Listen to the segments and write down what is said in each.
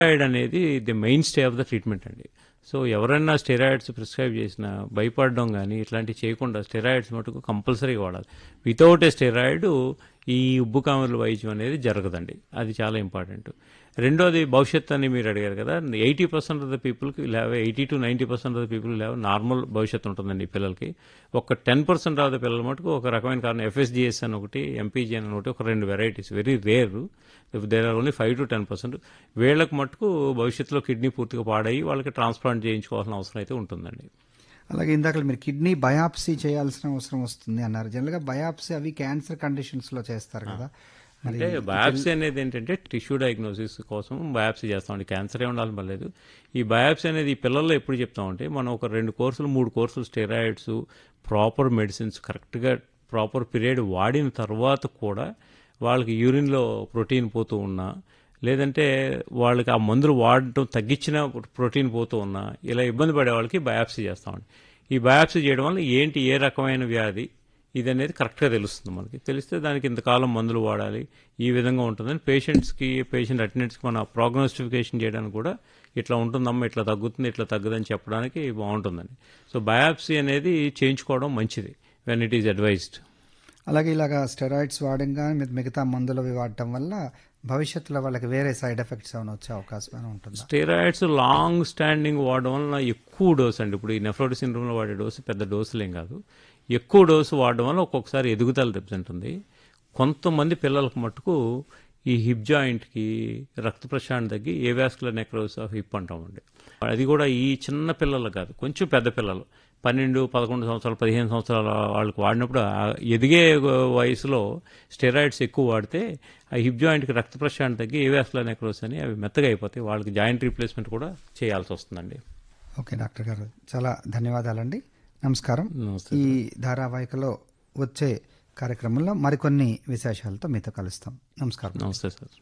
steroid అనేది the main stay of the treatment అండి so ఎవరైనా స్టెరాయిడ్స్ ప్రిస్క్రైబ్ చేసినా భయపడడం కానీ ఇట్లాంటివి చేయకుండా స్టెరాయిడ్స్ మటుకు కంపల్సరీగా వాడాలి వితౌట్ ఏ స్టెరాయిడ్ ఈ ఉబ్బు కామెర్ల వైద్యం అనేది జరగదండి అది చాలా ఇంపార్టెంట్ రెండోది భవిష్యత్ అని మీరు అడిగారు కదా ఎయిటీ పర్సెంట్ ఆఫ్ ద పీపుల్కి లేవ eighty to ninety percent of the people లేవ నార్మల్ భవిష్యత్తు ఉంటుందండి ఈ పిల్లలకి ఒక టెన్ పర్సెంట్ ఆఫ్ ద పిల్లల మటుకు ఒక రకమైన కారణం ఎఫ్ఎస్జిఎస్ అని ఒకటి ఎంపీజీ అని ఒకటి ఒక రెండు varieties very rare there are only five to ten percent వీళ్ళకి మటుకు భవిష్యత్తులో కిడ్నీ పూర్తిగా పాడయ్యి వాళ్ళకి ట్రాన్స్ప్లాంట్ చేయించుకోవాల్సిన అవసరం అయితే ఉంటుందండి అలాగే ఇందాక మీరు కిడ్నీ బయాప్సీ చేయాల్సిన అవసరం వస్తుంది అన్నారు జనరల్గా బయాప్సీ అవి క్యాన్సర్ కండిషన్స్లో చేస్తారు కదా మరి అంటే బయాప్సీ అనేది ఏంటంటే టిష్యూ డయాగ్నోసిస్ కోసం బయాప్సీ చేస్తామండి క్యాన్సర్ ఏ ఉండాలని పర్లేదు ఈ బయాప్సీ అనేది ఈ పిల్లల్లో ఎప్పుడు చెప్తామంటే మనం ఒక రెండు కోర్సులు మూడు కోర్సులు స్టెరాయిడ్స్ ప్రాపర్ మెడిసిన్స్ కరెక్ట్గా ప్రాపర్ పీరియడ్ వాడిన తర్వాత కూడా వాళ్ళకి యూరిన్లో ప్రోటీన్ పోతూ ఉన్నా లేదంటే వాళ్ళకి ఆ మందులు వాడటం తగ్గించిన ప్రోటీన్ పోతూ ఉన్నా ఇలా ఇబ్బంది పడే వాళ్ళకి బయాప్సీ చేస్తామండి ఈ బయాప్సీ చేయడం వల్ల ఏంటి ఏ రకమైన వ్యాధి ఇది అనేది కరెక్ట్గా తెలుస్తుంది మనకి తెలిస్తే దానికి ఇంతకాలం మందులు వాడాలి ఈ విధంగా ఉంటుందని పేషెంట్స్కి పేషెంట్ అటెండెంట్స్కి మన ప్రోగ్నోస్టిఫికేషన్ చేయడానికి కూడా ఇట్లా ఉంటుందమ్మా ఇట్లా తగ్గుతుంది ఇట్లా తగ్గదని చెప్పడానికి బాగుంటుందండి సో బయాప్సీ అనేది చేయించుకోవడం మంచిది వెన్ ఇట్ ఈజ్ అడ్వైజ్డ్ అలాగే ఇలాగా స్టెరాయిడ్స్ వాడంగా మిగతా మందులు అవి వాడటం వల్ల భవిష్యత్తులో వాళ్ళకి వేరే సైడ్ ఎఫెక్ట్స్ ఏమైనా వచ్చే అవకాశం ఏమైనా ఉంటుందా స్టెరాయిడ్స్ లాంగ్ స్టాండింగ్ వాడడం వల్ల ఎక్కువ డోస్ అండి ఇప్పుడు ఈ నెఫ్రోటిక్ సిండ్రోమ్లో వాడే డోసు పెద్ద డోసులేం కాదు ఎక్కువ డోసు వాడడం వల్ల ఒక్కొక్కసారి ఎదుగుదల దెబ్బతింటుంది కొంతమంది పిల్లలకు మట్టుకు ఈ హిప్ జాయింట్కి రక్త ప్రశాంతి తగ్గి avascular necrosis of hip అంటామండి అది కూడా ఈ చిన్న పిల్లలు కాదు కొంచెం పెద్ద పిల్లలు పన్నెండు పదకొండు సంవత్సరాలు పదిహేను సంవత్సరాల వాళ్ళకి వాడినప్పుడు ఆ ఎదిగే వయసులో స్టెరాయిడ్స్ ఎక్కువ వాడితే ఆ హిప్ జాయింట్కి రక్త ప్రశాంతి తగ్గి ఏ వ్యాస్కులర్ నెక్రోస్ అని అవి మెత్తగా అయిపోతాయి వాళ్ళకి జాయింట్ రీప్లేస్మెంట్ కూడా చేయాల్సి వస్తుందండి ఓకే డాక్టర్ గారు చాలా ధన్యవాదాలండి నమస్కారం నమస్తే ఈ ధారావాహికలో వచ్చే కార్యక్రమంలో మరికొన్ని విశేషాలతో మీతో కలుస్తాం నమస్కారం నమస్తే సార్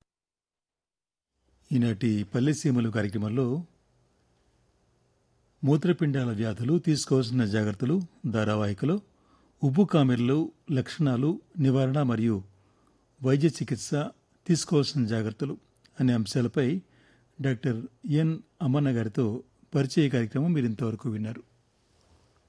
ఈనాటి పల్లెసీమలు కార్యక్రమంలో మూత్రపిండాల వ్యాధులు తీసుకోవాల్సిన జాగ్రత్తలు ధారావాహికలో ఉబ్బు కామెర్లు లక్షణాలు నివారణ మరియు వైద్య చికిత్స తీసుకోవాల్సిన జాగ్రత్తలు అనే అంశాలపై డాక్టర్ ఎన్ అమన్న గారితో పరిచయ కార్యక్రమం మీరు ఇంతవరకు విన్నారు